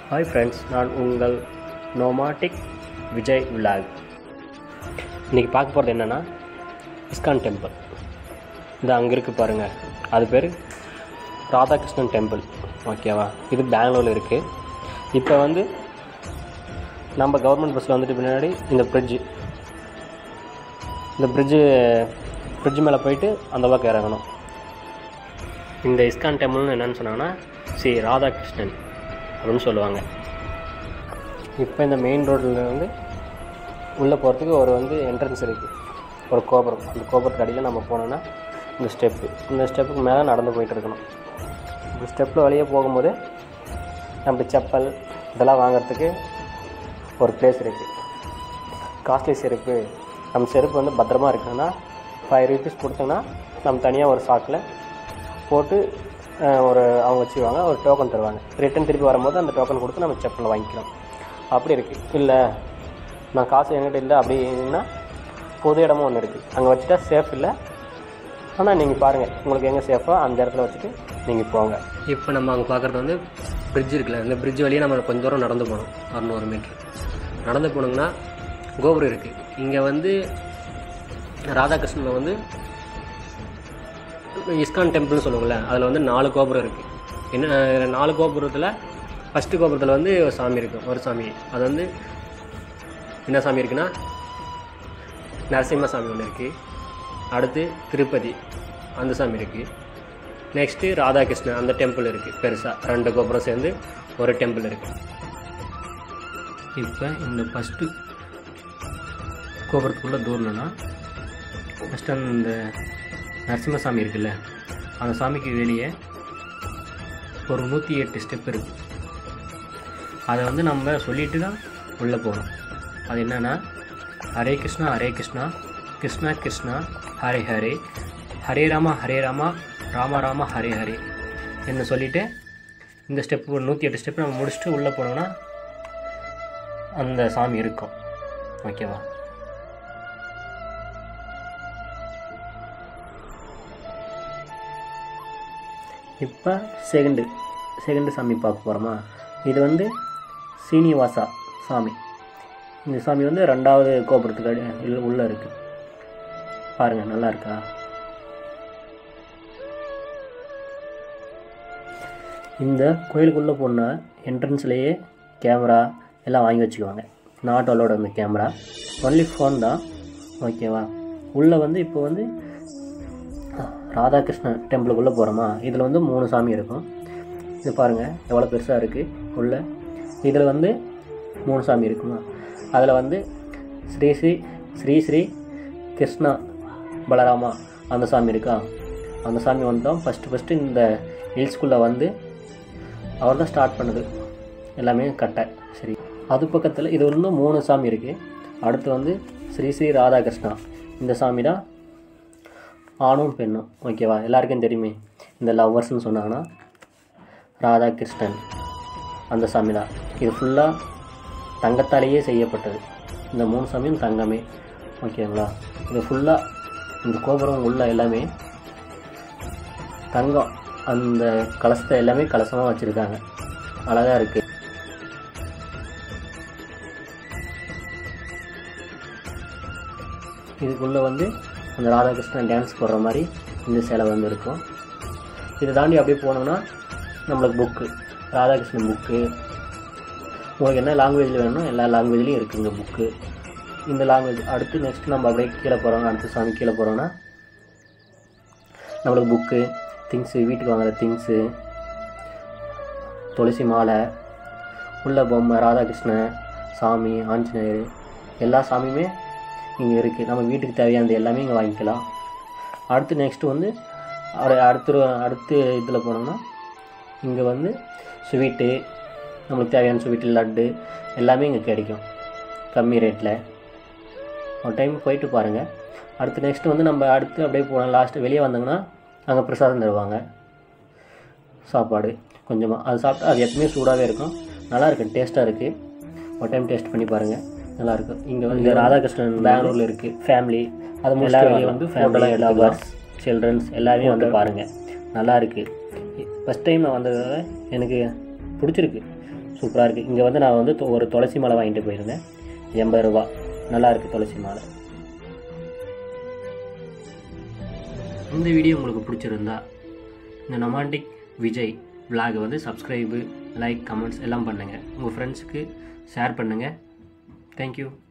hi friends நான் உங்கள் நோமாட்டிக் Vijay vlog இன்றைக்கி பார்க்க போகிறது என்னென்னா இஸ்கான் டெம்பிள் இந்த அங்கே இருக்குது பாருங்கள் அது பேர் ராதாகிருஷ்ணன் டெம்பிள் ஓகேவா இது பெங்களூரில் இருக்குது இப்போ வந்து நம்ம கவர்மெண்ட் பஸ்ஸில் வந்துட்டு பின்னாடி இந்த பிரிட்ஜு இந்த பிரிட்ஜு பிரிட்ஜு மேலே போயிட்டு அந்த பக்கம் இறங்கணும் இந்த இஸ்கான் டெம்பிள்னு என்னென்னு சொன்னாங்கன்னா ஸ்ரீ ராதாகிருஷ்ணன் அப்படின்னு சொல்லுவாங்க இப்போ இந்த மெயின் ரோட்டில் வந்து உள்ளே போகிறதுக்கு ஒரு வந்து என்ட்ரன்ஸ் இருக்குது ஒரு கோபுரம் அந்த கோபுரத்துக்கு அடியில் நம்ம போனோன்னா இந்த ஸ்டெப்பு இந்த ஸ்டெப்புக்கு மேலே நடந்து போயிட்டு இருக்கணும் இந்த ஸ்டெப்பில் வழியே போகும்போது நம்ம செப்பல் இதெல்லாம் வாங்குறதுக்கு ஒரு பிளேஸ் இருக்குது காஸ்ட்லி செருப்பு நம்ம செருப்பு வந்து பத்திரமா இருக்குன்னா ஃபைவ் ருபீஸ் கொடுத்தோன்னா நம்ம தனியாக ஒரு சாக்கில் போட்டு அஹ், ஒரு அவங்க வச்சுருவாங்க ஒரு டோக்கன் தருவாங்க ரிட்டன் திருப்பி வரும்போது அந்த டோக்கன் கொடுத்து நம்ம செப்பல் வாங்கிக்கலாம் அப்படி இருக்குது இல்லை நான் காசு என்கிட்ட இல்லை அப்படின்னா பொது இடமும் ஒன்று இருக்குது அங்கே வச்சுட்டா சேஃப் இல்லை ஆனால் நீங்கள் பாருங்கள் உங்களுக்கு எங்கே சேஃபோ அந்த இடத்துல வச்சுட்டு நீங்கள் போங்க இப்போ நம்ம அங்கே பார்க்குறது வந்து பிரிட்ஜ் இருக்குல்ல இந்த பிரிட்ஜ் வழியே நம்ம கொஞ்சம் தூரம் நடந்து போகணும் அறநூறு மீட்ரு நடந்து போனோம்னா கோபுரம் இருக்குது இங்கே வந்து ராதாகிருஷ்ணன் வந்து இஸ்கான் டெம்பிள்னு சொல்லுவோம்ல அதில் வந்து நாலு கோபுரம் இருக்குது என்ன அஹ், நாலு கோபுரத்தில் ஃபஸ்ட்டு கோபுரத்தில் வந்து ஒரு சாமி இருக்கும் ஒரு சாமி அது வந்து என்ன சாமி இருக்குன்னா நரசிம்ம சாமி ஒன்று இருக்குது அடுத்து திருப்பதி அந்த சாமி இருக்குது நெக்ஸ்ட்டு ராதாகிருஷ்ணன் அந்த டெம்பிள் இருக்குது பெருசாக ரெண்டு கோபுரம் சேர்ந்து ஒரு டெம்பிள் இருக்குது இப்போ இந்த ஃபஸ்ட்டு கோபுரத்துக்குள்ளே தூரணும்னா ஃபஸ்ட்டு அந்த நரசிம்மசாமி இருக்குல்ல அந்த சாமிக்கு வெளியே ஒரு நூற்றி எட்டு ஸ்டெப் இருக்குது அதை வந்து நம்ம சொல்லிட்டு தான் உள்ளே போகணும் அது என்னென்னா ஹரே கிருஷ்ணா ஹரே கிருஷ்ணா கிருஷ்ணா கிருஷ்ணா ஹரே ஹரே ஹரே ராமா ஹரே ராமா ராம ராம ஹரே ஹரே என்ன சொல்லிவிட்டு இந்த ஸ்டெப் ஒரு நூற்றி எட்டு ஸ்டெப் நம்ம முடிச்சுட்டு உள்ளே போனோம்னா அந்த சாமி இருக்கும் ஓகேவா இப்போ செகண்டு செகண்டு சாமி பார்க்க போகிறோமா இது வந்து சீனிவாசா சாமி இந்த சாமி வந்து ரெண்டாவது கோபுரத்துக்கு அடி உள்ள- உள்ள இருக்குது பாருங்கள் நல்லா இருக்கா இந்த கோயிலுக்குள்ளே போன என்ட்ரன்ஸ்லேயே கேமரா எல்லாம் வாங்கி வச்சுக்குவாங்க நாட் அலோட அந்த கேமரா ஒன்லி ஃபோன் தான் ஓகேவா உள்ளே வந்து இப்போ வந்து ராதாகிருஷ்ணன் டெம்பிளுக்குள்ளே போகிறோமா இதில் வந்து மூணு சாமி இருக்கும் இது பாருங்கள் எவ்வளோ பெருசாக இருக்குது உள்ள இதில் வந்து மூணு சாமி இருக்குமா அதில் வந்து ஸ்ரீ ஸ்ரீ ஸ்ரீ ஸ்ரீ கிருஷ்ணா பலராமா அந்த சாமி இருக்கா அந்த சாமி வந்து தான் ஃபஸ்ட்டு ஃபஸ்ட்டு இந்த ஹில்ஸ்குள்ளே வந்து அவர் தான் ஸ்டார்ட் பண்ணுது எல்லாமே கட்டை சரி அது பக்கத்தில் இது வந்து மூணு சாமி இருக்குது அடுத்து வந்து ஸ்ரீ ஸ்ரீ ராதாகிருஷ்ணா இந்த சாமி தான் ஆணும் பெண்ணும் ஓகேவா எல்லாருக்கும் தெரியுமே இந்த லவ்வர்ஸ்னு சொன்னாங்கன்னா ராதாகிருஷ்ணன் அந்த சாமி தான் இது ஃபுல்லாக தங்கத்தாலேயே செய்யப்பட்டது இந்த மூணு சாமியும் தங்கமே ஓகேங்களா இது ஃபுல்லாக இந்த கோபுரம் உள்ள எல்லாமே தங்கம் அந்த கலசத்தை எல்லாமே கலசமாக வச்சுருக்காங்க அழகாக இருக்குது இதுக்குள்ளே வந்து அந்த ராதாகிருஷ்ணன் டான்ஸ் போடுற மாதிரி இந்த சிலை வந்து இருக்கும் இதை தாண்டி அப்படியே போனோம்னா நம்மளுக்கு புக்கு ராதாகிருஷ்ணன் புக்கு உங்களுக்கு என்ன லாங்குவேஜில் வேணுமோ எல்லா லாங்குவேஜ்லேயும் இருக்குங்க புக்கு இந்த லாங்குவேஜ் அடுத்து நெக்ஸ்ட் நம்ம அப்படியே கீழே போகிறோம் அடுத்த சாமி கீழே போகிறோம்னா நம்மளுக்கு புக்கு திங்ஸு வீட்டுக்கு வாங்குற திங்ஸு துளசி மாலை உள்ள பொம்மை ராதாகிருஷ்ணன் சாமி ஆஞ்சநேயர் எல்லா சாமியுமே இங்கே இருக்குது நம்ம வீட்டுக்கு தேவையானது எல்லாமே இங்கே வாங்கிக்கலாம் அடுத்து நெக்ஸ்ட்டு வந்து அப்படியே அடுத்த அடுத்து இதில் போனோம்னா இங்கே வந்து ஸ்வீட்டு நம்மளுக்கு தேவையான ஸ்வீட்டு லட்டு எல்லாமே இங்கே கிடைக்கும் கம்மி ரேட்டில் ஒரு டைம் போயிட்டு பாருங்கள் அடுத்து நெக்ஸ்ட்டு வந்து நம்ம அடுத்து அப்படியே போனோம் லாஸ்ட்டு வெளியே வந்தோங்கன்னா அங்கே பிரசாதம் தருவாங்க சாப்பாடு கொஞ்சமாக அது சாப்பிட்டா அது எப்பவுமே சூடாகவே இருக்கும் நல்லா இருக்கும் டேஸ்ட்டாக இருக்குது ஒரு டைம் டேஸ்ட் பண்ணி பாருங்கள் நல்லா இருக்கும் இங்கே வந்து ராதாகிருஷ்ணன் பெங்களூரில் இருக்குது ஃபேமிலி அது எல்லாரும் வந்து ஃபேமிலியாக லவர்ஸ் சில்ட்ரன்ஸ் எல்லாரையும் வந்து பாருங்கள் நல்லா இருக்குது ஃபஸ்ட் டைம் நான் வந்ததால் எனக்கு பிடிச்சிருக்கு சூப்பராக இருக்குது இங்கே வந்து நான் வந்து தொ- ஒரு துளசி மாலை வாங்கிட்டு போயிருந்தேன் எண்பது ரூபா நல்லா இருக்குது துளசி மாலை இந்த வீடியோ உங்களுக்கு பிடிச்சிருந்தா இந்த நொமாண்டிக் விஜய் vlog வந்து சப்ஸ்கிரைபு லைக் கமெண்ட்ஸ் எல்லாம் பண்ணுங்கள் உங்கள் ஃப்ரெண்ட்ஸுக்கு ஷேர் பண்ணுங்கள் தேங்க்யூ